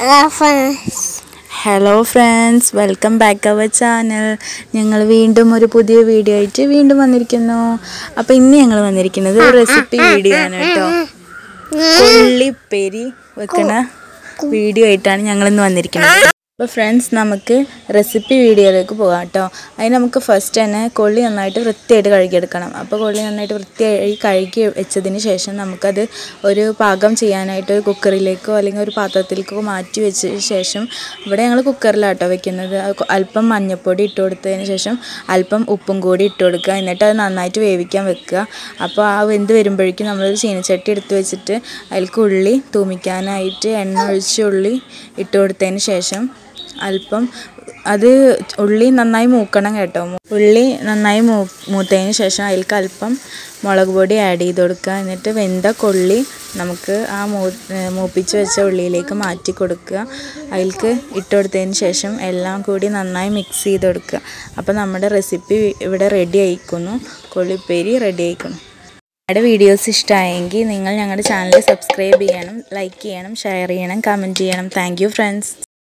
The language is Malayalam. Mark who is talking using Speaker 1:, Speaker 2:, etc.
Speaker 1: hello friends welcome back our channel ഞങ്ങൾ വീണ്ടും ഒരു പുതിയ വീഡിയോ ആയിട്ട് വീണ്ടും വന്നിരിക്കുന്നു അപ്പോൾ ഇന്ന് ഞങ്ങൾ വന്നിരിക്കുന്നത് ഒരു റെസിപ്പി വീഡിയോ ആണ് കേട്ടോ ഉള്ളിപ്പേരി വെക്കുന്ന വീഡിയോ ആയിട്ടാണ് ഞങ്ങൾ ഇന്ന് വന്നിരിക്കുന്നത് അപ്പോൾ ഫ്രണ്ട്സ് നമുക്ക് റെസിപ്പി വീഡിയോയിലേക്ക് പോകാം കേട്ടോ അതിന് നമുക്ക് ഫസ്റ്റ് തന്നെ കൊള്ളി നന്നായിട്ട് വൃത്തിയായിട്ട് കഴുകിയെടുക്കണം അപ്പോൾ കൊള്ളി നന്നായിട്ട് വൃത്തിയായി കഴുകി വെച്ചതിന് ശേഷം നമുക്കത് ഒരു പാകം ചെയ്യാനായിട്ട് ഒരു കുക്കറിലേക്കോ അല്ലെങ്കിൽ ഒരു പാത്രത്തിലേക്കോ മാറ്റി വെച്ചതിന് ശേഷം ഇവിടെ ഞങ്ങൾ കുക്കറിലാട്ടോ വെക്കുന്നത് അത് കൊ- അല്പം മഞ്ഞൾപ്പൊടി ഇട്ട് കൊടുത്തതിന് ശേഷം അല്പം ഉപ്പും കൂടി ഇട്ട് കൊടുക്കുക എന്നിട്ട് അത് നന്നായിട്ട് വേവിക്കാൻ വെക്കുക അപ്പോൾ ആ വെന്ത് വരുമ്പോഴേക്കും നമ്മളൊരു ചീനച്ചട്ടി എടുത്ത് വെച്ചിട്ട് അതിലേക്ക് ഉള്ളി തൂമിക്കാനായിട്ട് എണ്ണ ഒഴിച്ച് ഉള്ളി ഇട്ട് കൊടുത്തതിന് ശേഷം അല്പം അത് ഉള്ളി നന്നായി മൂക്കണം കേട്ടോ ഉള്ളി നന്നായി മൂ മൂത്തതിന് ശേഷം അതിലേക്ക് അല്പം മുളക് പൊടി ആഡ് ചെയ്ത് കൊടുക്കുക എന്നിട്ട് വെന്ത കൊള്ളി നമുക്ക് ആ മൂ മൂപ്പിച്ച് വെച്ച ഉള്ളിയിലേക്ക് മാറ്റി കൊടുക്കുക അതിലേക്ക് ഇട്ട് കൊടുത്തതിന് ശേഷം എല്ലാം കൂടി നന്നായി മിക്സ് ചെയ്ത് കൊടുക്കുക അപ്പോൾ നമ്മുടെ റെസിപ്പി ഇവിടെ റെഡി ആയിക്കുന്നു കൊള്ളിപ്പേരി റെഡി ആയിക്കുന്നു ഞങ്ങളുടെ വീഡിയോസ് ഇഷ്ടമായെങ്കിൽ നിങ്ങൾ ഞങ്ങളുടെ ചാനൽ സബ്സ്ക്രൈബ് ചെയ്യണം ലൈക്ക് ചെയ്യണം ഷെയർ ചെയ്യണം കമൻറ്റ് ചെയ്യണം താങ്ക് യു ഫ്രണ്ട്സ്